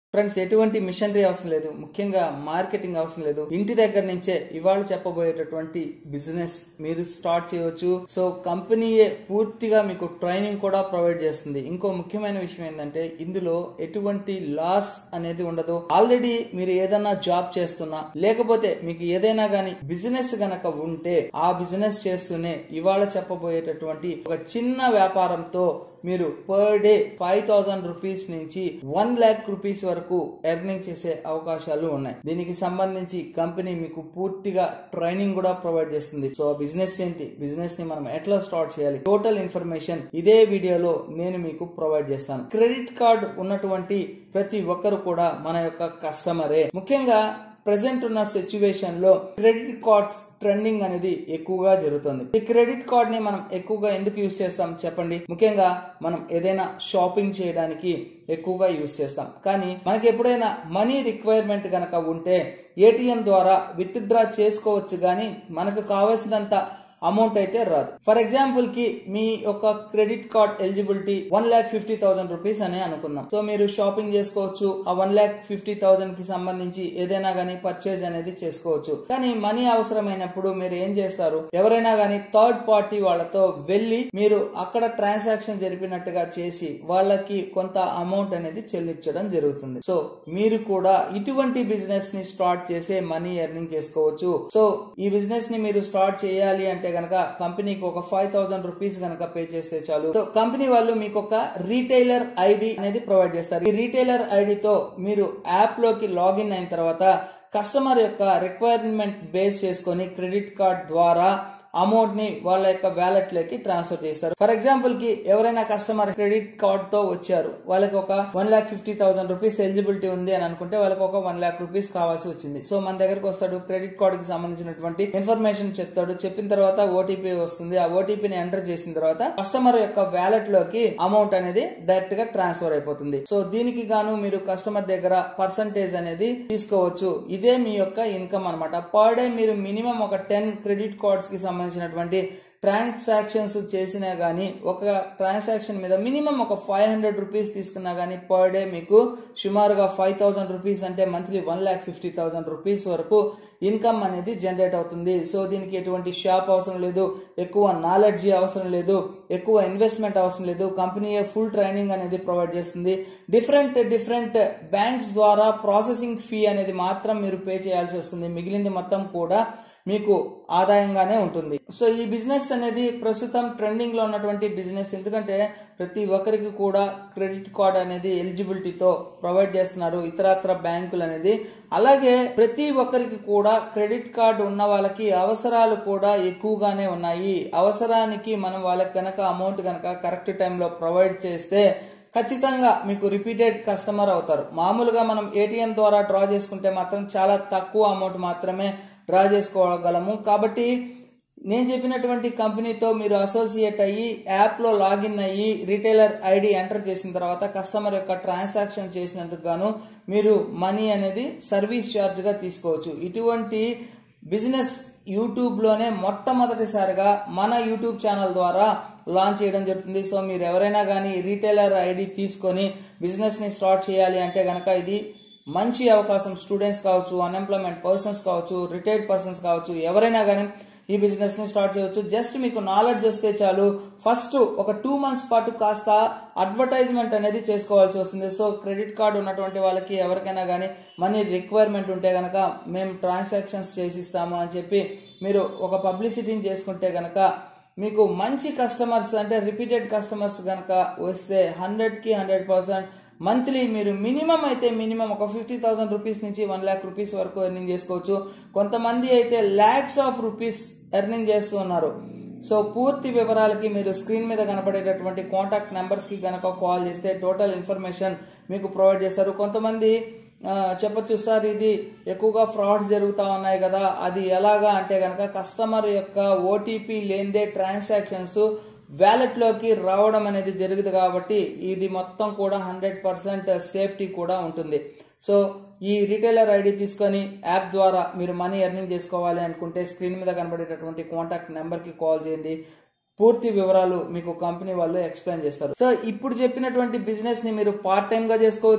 friends ఎటువంటి machinery అవసరం లేదు ముఖ్యంగా మార్కెటింగ్ అవసరం లేదు ఇంటి దగ్గర నుంచే ఇవాళ చెప్పబోయేటటువంటి బిజినెస్ మీరు స్టార్ట్ చేయవచ్చు సో కంపెనీయే పూర్తిగా మీకు ట్రైనింగ్ కూడా ప్రొవైడ్ చేస్తుంది ఇంకో ముఖ్యమైన విషయం ఏంటంటే ఇందులో ఎటువంటి లాస్ అనేది ఉండదు ఆల్రెడీ మీరు ఏదైనా జాబ్ చేస్తున్నా లేకపోతే మీకు ఏదైనా గానీ బిజినెస్ గనక ఉంటే ఆ బిజినెస్ చేస్తూనే ఇవాళ చెప్పబోయేటటువంటి ఒక చిన్న వ్యాపారంతో మీరు per day five thousand rupees నుంచి వన్ ల్యాక్ రూపీస్ వరకు ఎర్నింగ్ చేసే అవకాశాలు ఉన్నాయి దీనికి సంబంధించి కంపెనీ మీకు పూర్తిగా ట్రైనింగ్ కూడా ప్రొవైడ్ చేస్తుంది సో బిజినెస్ ఏంటి బిజినెస్ ని మనం ఎట్లా స్టార్ట్ చేయాలి టోటల్ ఇన్ఫర్మేషన్ ఇదే వీడియోలో నేను మీకు ప్రొవైడ్ చేస్తాను క్రెడిట్ కార్డ్ ఉన్నటువంటి ప్రతి ఒక్కరు కూడా మన యొక్క కస్టమరే ముఖ్యంగా ప్రజెంట్ ఉన్న సిచ్యువేషన్ లో క్రెడిట్ కార్డ్స్ ట్రెండింగ్ అనేది ఎక్కువగా జరుగుతుంది ఈ క్రెడిట్ కార్డ్ ని మనం ఎక్కువగా ఎందుకు యూజ్ చేస్తాం చెప్పండి ముఖ్యంగా మనం ఏదైనా షాపింగ్ చేయడానికి ఎక్కువగా యూజ్ చేస్తాం కానీ మనకి ఎప్పుడైనా మనీ రిక్వైర్మెంట్ గనక ఉంటే ఏటీఎం ద్వారా విత్ డ్రా చేసుకోవచ్చు కానీ మనకు కావాల్సినంత అమౌంట్ అయితే రాదు ఫర్ ఎగ్జాంపుల్ కి మీ యొక్క credit card eligibility one lakh fifty thousand rupees అని అనుకుందాం సో మీరు షాపింగ్ చేసుకోవచ్చు ఆ వన్ ల్యాక్ ఫిఫ్టీ థౌసండ్ కి సంబంధించి ఏదైనా గానీ పర్చేజ్ అనేది చేసుకోవచ్చు కానీ మనీ అవసరమైనప్పుడు మీరు ఏం చేస్తారు ఎవరైనా గానీ థర్డ్ పార్టీ వాళ్ళతో వెళ్ళి మీరు అక్కడ ట్రాన్సాక్షన్ జరిపినట్టుగా చేసి వాళ్ళకి కొంత అమౌంట్ అనేది చెల్లించడం జరుగుతుంది సో మీరు కూడా ఇటువంటి బిజినెస్ ని స్టార్ట్ చేసే మనీ ఎర్నింగ్ చేసుకోవచ్చు సో ఈ బిజినెస్ ని మీరు స్టార్ట్ చేయాలి అంటే గనక కంపెనీకి ఒక ఫైవ్ థౌసండ్ రూపీస్ గనక పే చేస్తే చాలు సో కంపెనీ వాళ్ళు మీకు ఒక రీటైలర్ ఐడి అనేది ప్రొవైడ్ చేస్తారు ఈ రీటైలర్ ఐడితో మీరు యాప్ లోకి లాగిన్ అయిన తర్వాత కస్టమర్ యొక్క రిక్వైర్మెంట్ బేస్ చేసుకొని క్రెడిట్ కార్డ్ ద్వారా అమౌంట్ ని వాళ్ళ యొక్క వ్యాలెట్ లోకి ట్రాన్స్ఫర్ చేస్తారు ఫర్ ఎగ్జాంపుల్ కి ఎవరైనా కస్టమర్ క్రెడిట్ కార్డ్ తో వచ్చారు వాళ్ళకి ఒక one lakh fifty thousand rupees eligibility ఉంది అని అనుకుంటే వాళ్ళకి ఒక వన్ లాక్ రూపీస్ కావాల్సి వచ్చింది సో మన దగ్గరకు వస్తాడు క్రెడిట్ కార్డ్ కి సంబంధించినటువంటి ఇన్ఫర్మేషన్ చెప్తాడు చెప్పిన తర్వాత ఓటీపీ వస్తుంది ఆ ఓటీపీని ఎంటర్ చేసిన తర్వాత కస్టమర్ యొక్క వ్యాలెట్ లోకి అమౌంట్ అనేది డైరెక్ట్ గా ట్రాన్స్ఫర్ అయిపోతుంది సో దీనికి గాను మీరు కస్టమర్ దగ్గర పర్సంటేజ్ అనేది తీసుకోవచ్చు ఇదే మీ యొక్క ఇన్కమ్ అనమాట పర్ డే మీరు మినిమం ఒక టెన్ క్రెడిట్ కార్డ్స్ కి సంబంధించినటువంటి ట్రాన్సాక్షన్స్ చేసినా గానీ ఒక ట్రాన్సాక్షన్ మీద మినిమం ఒక ఫైవ్ హండ్రెడ్ రూపీస్ తీసుకున్నా గానీ పర్ డే మీకు సుమారుగా ఫైవ్ థౌసండ్ రూపీస్ అంటే monthly one lakh fifty thousand rupees వరకు ఇన్కమ్ అనేది జనరేట్ అవుతుంది సో దీనికి ఎటువంటి షాప్ అవసరం లేదు ఎక్కువ నాలెడ్జ్ అవసరం లేదు ఎక్కువ ఇన్వెస్ట్మెంట్ అవసరం లేదు కంపెనీ ఫుల్ ట్రైనింగ్ అనేది ప్రొవైడ్ చేస్తుంది డిఫరెంట్ డిఫరెంట్ బ్యాంక్స్ ద్వారా ప్రాసెసింగ్ ఫీ అనేది మాత్రం మీరు పే చేయాల్సి వస్తుంది మిగిలింది మొత్తం కూడా మీకు ఆదాయంగానే ఉంటుంది సో ఈ బిజినెస్ అనేది ప్రస్తుతం ట్రెండింగ్ లో ఉన్నటువంటి బిజినెస్ ఎందుకంటే ప్రతి ఒక్కరికి కూడా క్రెడిట్ కార్డ్ అనేది ఎలిజిబిలిటీతో ప్రొవైడ్ చేస్తున్నారు ఇతరత్ర బ్యాంకులు అనేది అలాగే ప్రతి ఒక్కరికి కూడా క్రెడిట్ కార్డు ఉన్న వాళ్ళకి అవసరాలు కూడా ఎక్కువగానే ఉన్నాయి అవసరానికి మనం వాళ్ళకి కనుక అమౌంట్ కనుక కరెక్ట్ టైంలో ప్రొవైడ్ చేస్తే ఖచ్చితంగా మీకు రిపీటెడ్ కస్టమర్ అవుతారు మామూలుగా మనం ఏటీఎం ద్వారా డ్రా చేసుకుంటే మాత్రం చాలా తక్కువ అమౌంట్ మాత్రమే డ్రా చేసుకోగలము కాబట్టి నేను చెప్పినటువంటి కంపెనీతో మీరు అసోసియేట్ అయ్యి యాప్లో లాగిన్ అయ్యి రీటైలర్ ఐడి ఎంటర్ చేసిన తర్వాత కస్టమర్ యొక్క ట్రాన్సాక్షన్ చేసినందుకు గాను మీరు మనీ అనేది సర్వీస్ ఛార్జ్గా తీసుకోవచ్చు ఇటువంటి బిజినెస్ యూట్యూబ్లోనే మొట్టమొదటిసారిగా మన యూట్యూబ్ ఛానల్ ద్వారా లాంచ్ చేయడం జరుగుతుంది సో మీరు ఎవరైనా కానీ రీటైలర్ ఐడి తీసుకొని బిజినెస్ని స్టార్ట్ చేయాలి అంటే కనుక ఇది మంచి అవకాశం స్టూడెంట్స్ కావచ్చు అన్ఎంప్లాయ్మెంట్ పర్సన్స్ కావచ్చు రిటైర్డ్ పర్సన్స్ కావచ్చు ఎవరైనా కానీ ఈ బిజినెస్ ని స్టార్ట్ చేయవచ్చు జస్ట్ మీకు నాలెడ్జ్ వస్తే చాలు ఫస్ట్ ఒక టూ మంత్స్ పాటు కాస్త అడ్వర్టైజ్మెంట్ అనేది చేసుకోవాల్సి వస్తుంది సో క్రెడిట్ కార్డు ఉన్నటువంటి వాళ్ళకి ఎవరికైనా కానీ మనీ రిక్వైర్మెంట్ ఉంటే కనుక మేము ట్రాన్సాక్షన్స్ చేసిస్తాము అని చెప్పి మీరు ఒక పబ్లిసిటీని చేసుకుంటే కనుక మీకు మంచి కస్టమర్స్ అంటే రిపీటెడ్ కస్టమర్స్ కనుక వస్తే హండ్రెడ్కి హండ్రెడ్ పర్సెంట్ మంత్లీ మీరు మినిమం అయితే మినిమం ఒక ఫిఫ్టీ థౌసండ్ రూపీస్ నుంచి వన్ ల్యాక్ రూపీస్ వరకు ఎర్నింగ్ చేసుకోవచ్చు కొంతమంది అయితే ల్యాక్స్ ఆఫ్ రూపీస్ ఎర్నింగ్ చేస్తూ ఉన్నారు సో పూర్తి వివరాలకి మీరు స్క్రీన్ మీద కనపడేటటువంటి కాంటాక్ట్ నెంబర్స్కి కనుక కాల్ చేస్తే టోటల్ ఇన్ఫర్మేషన్ మీకు ప్రొవైడ్ చేస్తారు కొంతమంది చెప్పొచ్చు సార్ ఇది ఎక్కువగా ఫ్రాడ్స్ జరుగుతూ ఉన్నాయి కదా అది ఎలాగా అంటే కనుక కస్టమర్ యొక్క ఓటీపీ లేనిదే ట్రాన్సాక్షన్స్ వ్యాలెట్లోకి రావడం అనేది జరుగుతుంది కాబట్టి ఇది మొత్తం కూడా హండ్రెడ్ పర్సెంట్ సేఫ్టీ కూడా ఉంటుంది సో ఈ రీటైలర్ ఐడి తీసుకొని యాప్ ద్వారా మీరు మనీ ఎర్నింగ్ చేసుకోవాలి అనుకుంటే స్క్రీన్ మీద కనబడేటటువంటి కాంటాక్ట్ నెంబర్కి కాల్ చేయండి పూర్తి వివరాలు మీకు కంపెనీ వాళ్ళు ఎక్స్ప్లెయిన్ చేస్తారు సో ఇప్పుడు చెప్పినటువంటి బిజినెస్ ని మీరు పార్ట్ టైం గా చేసుకోవచ్చు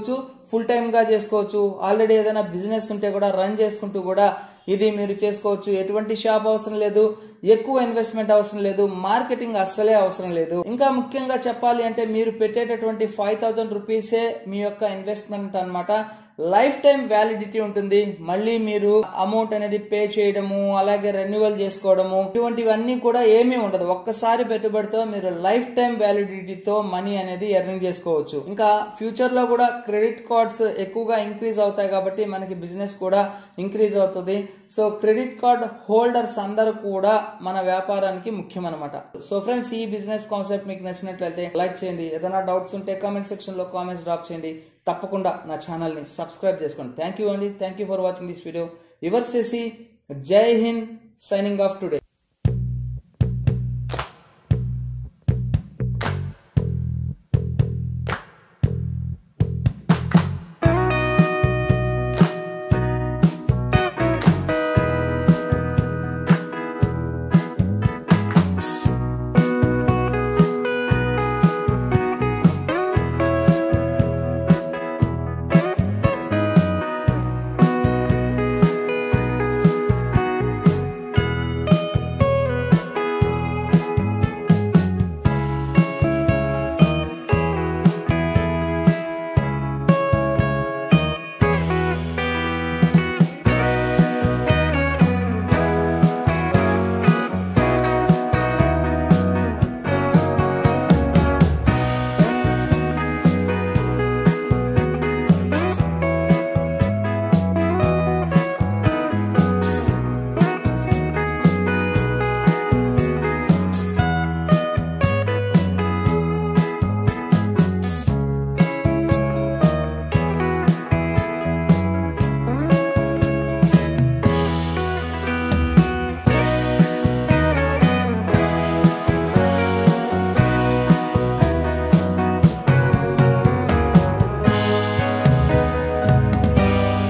ఫుల్ టైమ్ గా చేసుకోవచ్చు ఆల్రెడీ ఏదైనా బిజినెస్ ఉంటే కూడా రన్ చేసుకుంటూ కూడా ఇది మీరు చేసుకోవచ్చు ఎటువంటి షాప్ అవసరం లేదు ఎక్కువ ఇన్వెస్ట్మెంట్ అవసరం లేదు మార్కెటింగ్ అస్సలే అవసరం లేదు ఇంకా ముఖ్యంగా చెప్పాలి అంటే మీరు పెట్టేటటువంటి ఫైవ్ థౌసండ్ రూపీసే మీ యొక్క ఇన్వెస్ట్మెంట్ అన్నమాట లైఫ్ టైం వ్యాలిడిటీ ఉంటుంది మళ్ళీ మీరు అమౌంట్ అనేది పే చేయడము అలాగే రెన్యువల్ చేసుకోవడము ఇటువంటివన్నీ కూడా ఏమీ ఉండదు ఒక్కసారి పెట్టుబడితో మీరు లైఫ్ టైం వ్యాలిడిటీతో మనీ అనేది ఎర్నింగ్ చేసుకోవచ్చు ఇంకా ఫ్యూచర్ లో కూడా క్రెడిట్ కార్డ్స్ ఎక్కువగా ఇంక్రీజ్ అవుతాయి కాబట్టి మనకి బిజినెస్ కూడా ఇంక్రీజ్ అవుతుంది సో క్రెడిట్ కార్డ్ హోల్డర్స్ అందరూ కూడా మన వ్యాపారానికి ముఖ్యం అనమాట సో ఫ్రెండ్స్ ఈ బిజినెస్ కాన్సెప్ట్ మీకు నచ్చినట్లయితే లైక్ చేయండి ఏదైనా డౌట్స్ ఉంటే కామెంట్ సెక్షన్ లో కామెంట్స్ డ్రాప్ చేయండి తప్పకుండా నా ఛానల్ ని సబ్స్క్రైబ్ చేసుకోండి థ్యాంక్ యూ అండి thank you for watching this video your చేసి జై హింద్ సైనింగ్ ఆఫ్ టుడే